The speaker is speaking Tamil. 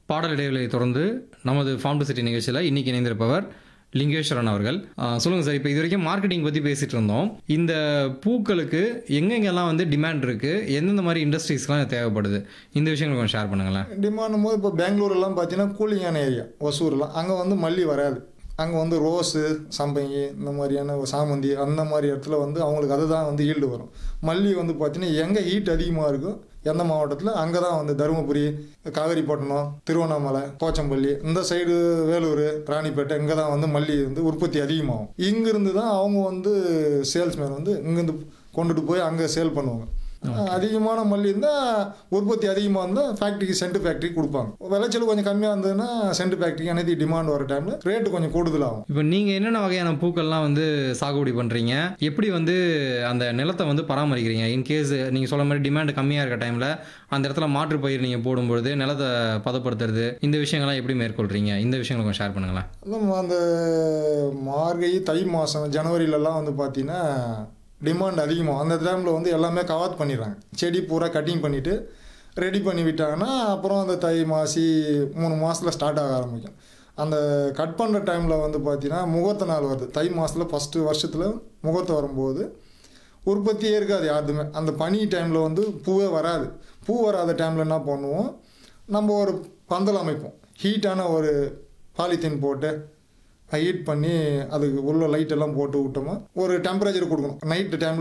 பாடல் இடைவெளியை தொடர்ந்து நமது ஃபார்ம் டு சிட்டி நிகழ்ச்சியில் இன்னைக்கு இணைந்திருப்பவர் லிங்கேஸ்வரன் அவர்கள் ஆஹ் சொல்லுங்க சார் இப்போ இது வரைக்கும் மார்க்கெட்டிங் பற்றி பேசிட்டு இருந்தோம் இந்த பூக்களுக்கு எங்கெங்கெல்லாம் வந்து டிமாண்ட் இருக்கு எந்தெந்த மாதிரி இண்டஸ்ட்ரீஸ்லாம் தேவைப்படுது இந்த விஷயங்களை கொஞ்சம் ஷேர் பண்ணுங்களேன் டிமாண்டும் போது இப்போ பெங்களூர்லாம் பார்த்தீங்கன்னா கூலிங்கான ஏரியா ஒசூர்லாம் அங்கே வந்து மல்லி வராது அங்கே வந்து ரோஸு சம்பங்கி இந்த மாதிரியான ஒரு சாமந்தி அந்த மாதிரி இடத்துல வந்து அவங்களுக்கு அதுதான் வந்து ஈல்டு வரும் மல்லி வந்து பார்த்தீங்கன்னா எங்கே ஹீட் அதிகமாக இருக்கோ எந்த மாவட்டத்தில் அங்கே தான் வந்து தருமபுரி காவேரிப்பட்டினம் திருவண்ணாமலை போச்சம்பள்ளி இந்த சைடு வேலூர் ராணிப்பேட்டை இங்கே தான் வந்து மல்லி வந்து உற்பத்தி அதிகமாகும் இங்கிருந்து தான் அவங்க வந்து சேல்ஸ்மேன் வந்து இங்கேருந்து கொண்டுட்டு போய் அங்கே சேல் பண்ணுவாங்க அதிகமான மல்லி இருந்தால் உற்பத்தி அதிகமாக இருந்தால் ஃபேக்ட்ரிக்கு சென்ட் ஃபேக்ட்ரி கொடுப்பாங்க விளைச்சல் கொஞ்சம் கம்மியாக இருந்ததுன்னா சென்ட் ஃபேக்ட்ரிக்கு அனைத்து டிமாண்ட் வர டைமில் ரேட்டு கொஞ்சம் கூடுதலாகும் இப்போ நீங்கள் என்னென்ன வகையான பூக்கள்லாம் வந்து சாகுபடி பண்ணுறீங்க எப்படி வந்து அந்த நிலத்தை வந்து பராமரிக்கிறீங்க இன்கேஸ் நீங்கள் சொல்ல மாதிரி டிமாண்ட் கம்மியாக இருக்க டைமில் அந்த இடத்துல மாற்று பயிர் நீங்கள் போடும்பொழுது நிலத்தை பதப்படுத்துறது இந்த விஷயங்கள்லாம் எப்படி மேற்கொள்கிறீங்க இந்த விஷயங்களை கொஞ்சம் ஷேர் பண்ணுங்களேன் அதுவும் அந்த மார்கழி தை மாதம் ஜனவரியிலலாம் வந்து பார்த்தீங்கன்னா டிமாண்ட் அதிகமாகும் அந்த டைமில் வந்து எல்லாமே கவாத் பண்ணிடுறாங்க செடி பூரா கட்டிங் பண்ணிவிட்டு ரெடி பண்ணி விட்டாங்கன்னா அப்புறம் அந்த தை மாசி மூணு மாதத்தில் ஸ்டார்ட் ஆக ஆரம்பிக்கும் அந்த கட் பண்ணுற டைமில் வந்து பார்த்தீங்கன்னா முகூர்த்த நாள் வருது தை மாதத்தில் ஃபஸ்ட்டு வருஷத்தில் முகூர்த்தம் வரும்போது உற்பத்தியே இருக்காது யாருமே அந்த பனி டைமில் வந்து பூவே வராது பூ வராத டைமில் என்ன பண்ணுவோம் நம்ம ஒரு பந்தல் அமைப்போம் ஹீட்டான ஒரு பாலித்தீன் போட்டு ஹீட் பண்ணி அதுக்கு உள்ள லைட் எல்லாம் போட்டு விட்டோமா ஒரு டெம்பரேச்சர் கொடுக்கணும் நைட்டு டைமில்